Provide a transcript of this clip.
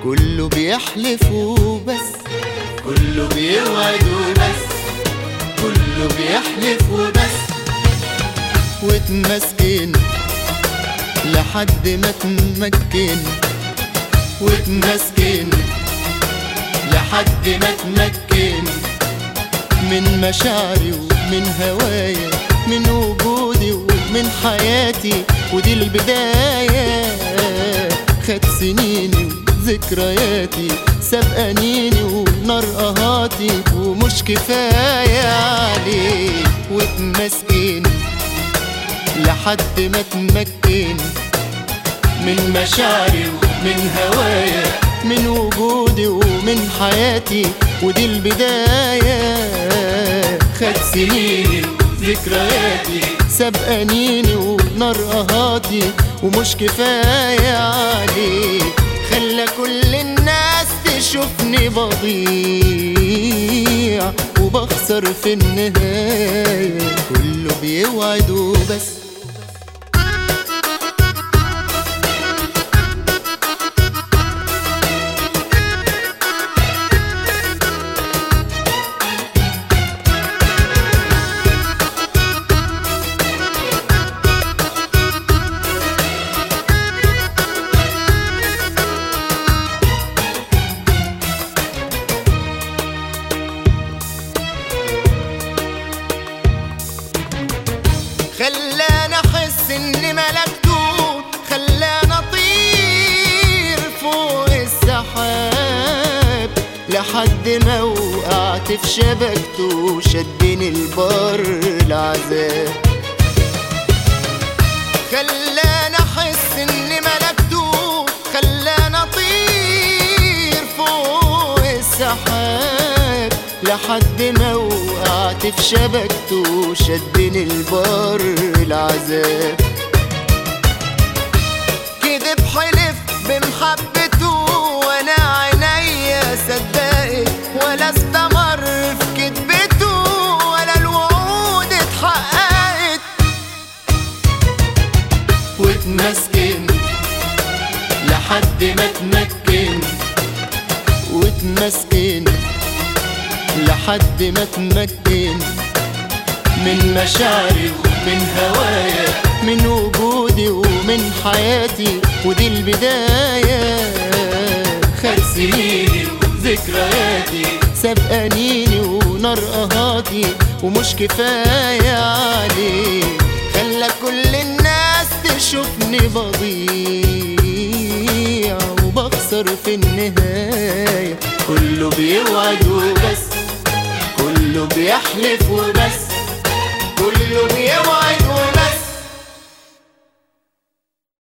كله بيحلف وبس كله بيوعد وبس كله بيحلف وبس واتمسكن لحد ما تمكن واتمسكن لحد ما تمكن من مشاعري ومن هوايا من وجودي ومن حياتي ودي البداية خد سنيني وذكرياتي سبقانيني ونار قهاتي ومش كفاية عليه واتمسكن لحد ما تمكن من مشاعري ومن هوايا من وجودي ومن حياتي ودي البداية خد سنيني ذكرياتي سبقانيني ونار قهاتي ومش كفاية عليه خلى كل الناس تشوفني بضيع وبخسر في النهاية كله بيوعد وبس خلاني احس اني ملكته خلاني اطير فوق السحاب لحد ما وقعت في شبكته شدني البر العذاب خلاني احس اني ملكته خلاني اطير فوق السحاب لحد ما وقعت في شبكته شدني البر العذاب كذب حلف بمحبته وانا عينيا صدقت ولا استمر في كذبته ولا الوعود اتحققت واتمسكن لحد ما تمكن واتمسكن لحد ما تمكن من مشاعري ومن هوايا من وجودي ومن حياتي ودي البداية خد سنيني وذكرياتي سبقانيني ونار قهاتي ومش كفاية عليه خلى كل الناس تشوفني بضيع وبخسر في النهاية كله بيوعد وبس كله بيحلف وبس كله بيوعد وبس